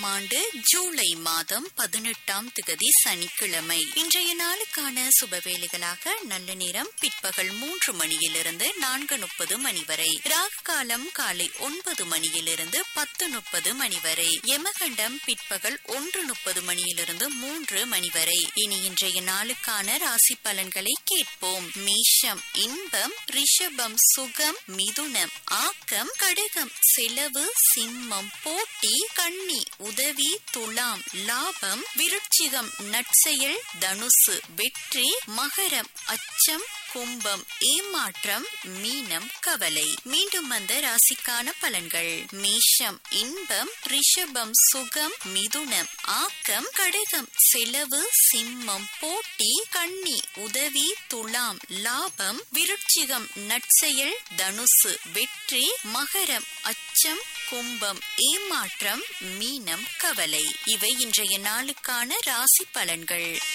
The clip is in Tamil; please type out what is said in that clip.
ஆண்டு ஜூலை மாதம் பதினெட்டாம் திகதி சனிக்கிழமை இன்றைய நாளுக்கான சுபவேளைகளாக நல்ல நேரம் பிற்பகல் மூன்று மணியிலிருந்து நான்கு முப்பது மணி வரை ராகு காலம் காலை ஒன்பது மணியிலிருந்து பத்து முப்பது மணி வரை யமகண்டம் பிற்பகல் ஒன்று முப்பது மணியிலிருந்து மூன்று மணி வரை இனி இன்றைய நாளுக்கான ராசி பலன்களை கேட்போம் மேஷம் இன்பம் ரிஷபம் சுகம் மிதுனம் ஆக்கம் கடகம் செலவு சிம்மம் போட்டி கன்னி உதவி துலாம் லாபம் விருட்சிகம் நற்செயல் தனுசு வெற்றி மகரம் அச்சம் கும்பம் ஏமாற்றம் மீனம் கவலை மீண்டும் வந்த ராசிக்கான பலன்கள் மேஷம் இன்பம் ரிஷபம் சுகம் மிதுனம் ஆக்கம் கடகம் செலவு சிம்மம் போட்டி கன்னி உதவி துலாம் லாபம் விருட்சிகம் நற்செயல் தனுசு வெற்றி மகரம் அச்சம் கும்பம் ஏமாற்றம் மீனம் கவலை இவை இன்றைய நாளுக்கான ராசி பலன்கள்